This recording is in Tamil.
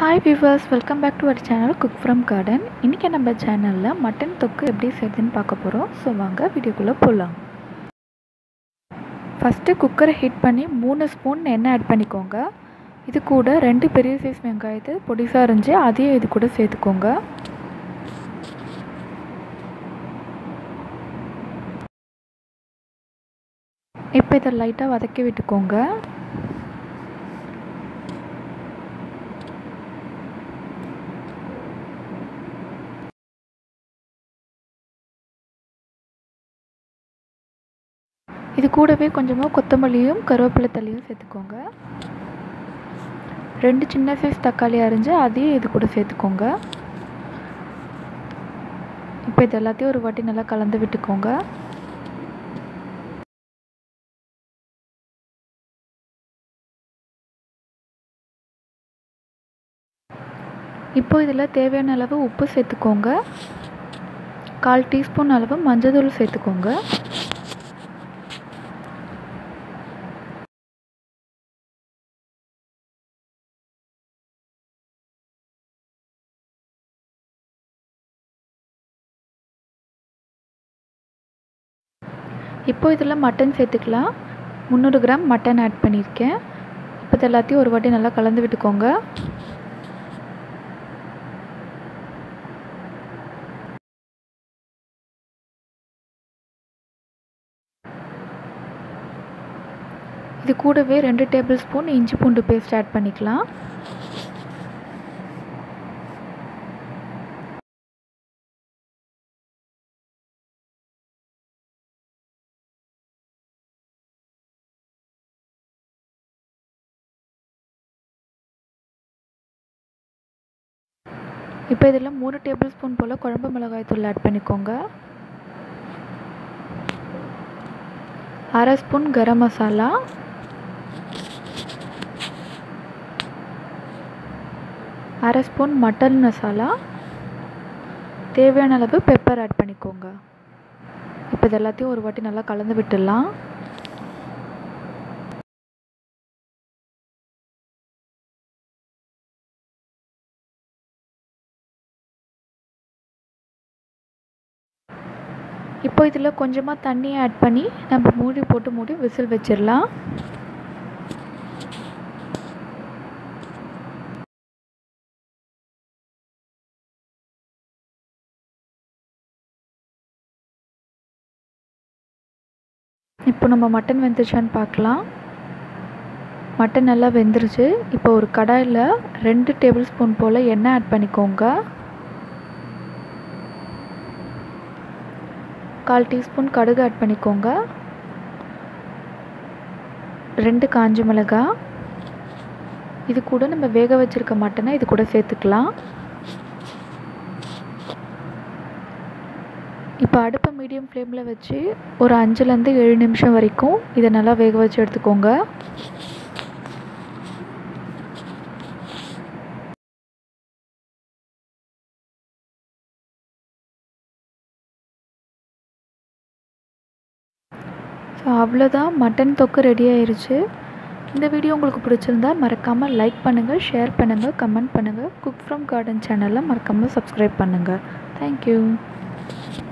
hi viewers welcome back to our channel cook from garden இன்றைக்கி நம்ம சேனலில் மட்டன் தொக்கு எப்படி செய்யுதுன்னு பார்க்க போகிறோம் ஸோ வாங்க வீடியோக்குள்ளே போகலாம் ஃபஸ்ட்டு குக்கரை ஹீட் பண்ணி மூணு ஸ்பூன் எண்ணெய் ஆட் பண்ணிக்கோங்க இது கூட ரெண்டு பெரிய சைஸ் வெங்காயத்தை பொடிசாக அரிஞ்சு அதையும் இது கூட சேர்த்துக்கோங்க இப்போ இதை லைட்டாக வதக்கி விட்டுக்கோங்க இது கூடவே கொஞ்சமாக கொத்தமல்லியும் கருவேப்பிலை தள்ளியும் சேர்த்துக்கோங்க ரெண்டு சின்ன சைஸ் தக்காளி அரிஞ்சு அதையும் இது கூட சேர்த்துக்கோங்க இப்போ இது எல்லாத்தையும் ஒரு வாட்டி நல்லா கலந்து விட்டுக்கோங்க இப்போ இதில் தேவையான அளவு உப்பு சேர்த்துக்கோங்க கால் டீஸ்பூன் அளவு மஞ்சள் சேர்த்துக்கோங்க இப்போ இதில் மட்டன் சேர்த்துக்கலாம் முந்நூறு கிராம் மட்டன் ஆட் பண்ணியிருக்கேன் இப்போ இது எல்லாத்தையும் ஒரு வாட்டி நல்லா கலந்து விட்டுக்கோங்க இது கூடவே ரெண்டு டேபிள் ஸ்பூன் இஞ்சி பூண்டு பேஸ்ட் ஆட் பண்ணிக்கலாம் இப்போ இதில் மூணு டேபிள் ஸ்பூன் போல் குழம்பு மிளகாய் தூள் ஆட் பண்ணிக்கோங்க அரை ஸ்பூன் கரம் மசாலா அரை ஸ்பூன் மட்டன் மசாலா தேவையான அளவு பெப்பர் ஆட் பண்ணிக்கோங்க இப்போ இது எல்லாத்தையும் ஒரு வாட்டி நல்லா கலந்து விட்டுடலாம் இப்போ இதில் கொஞ்சமாக தண்ணியை ஆட் பண்ணி நம்ம மூடி போட்டு மூடி விசில் வச்சிடலாம் இப்போ நம்ம மட்டன் வெந்துருச்சான்னு பார்க்கலாம் மட்டன் நல்லா வெந்துருச்சு இப்போ ஒரு கடாயில் ரெண்டு டேபிள் ஸ்பூன் போல் எண்ணெய் ஆட் பண்ணிக்கோங்க கால் டீஸ்பூன் கடுகு ஆட் பண்ணிக்கோங்க ரெண்டு காஞ்ச மிளகா இது கூட நம்ம வேக வச்சுருக்க மட்டனை இது கூட சேர்த்துக்கலாம் இப்போ அடுப்பை மீடியம் ஃப்ளேமில் வச்சு ஒரு அஞ்சுலேருந்து ஏழு நிமிஷம் வரைக்கும் இதை நல்லா வேக வச்சு எடுத்துக்கோங்க ஸோ அவ்வளோதான் மட்டன் தொக்கு ரெடி ஆயிருச்சு இந்த வீடியோ உங்களுக்கு பிடிச்சிருந்தா மறக்காமல் லைக் பண்ணுங்கள் ஷேர் பண்ணுங்கள் கமெண்ட் பண்ணுங்கள் குக் ஃப்ரம் கார்டன் சேனலை மறக்காமல் சப்ஸ்கிரைப் பண்ணுங்கள் தேங்க்யூ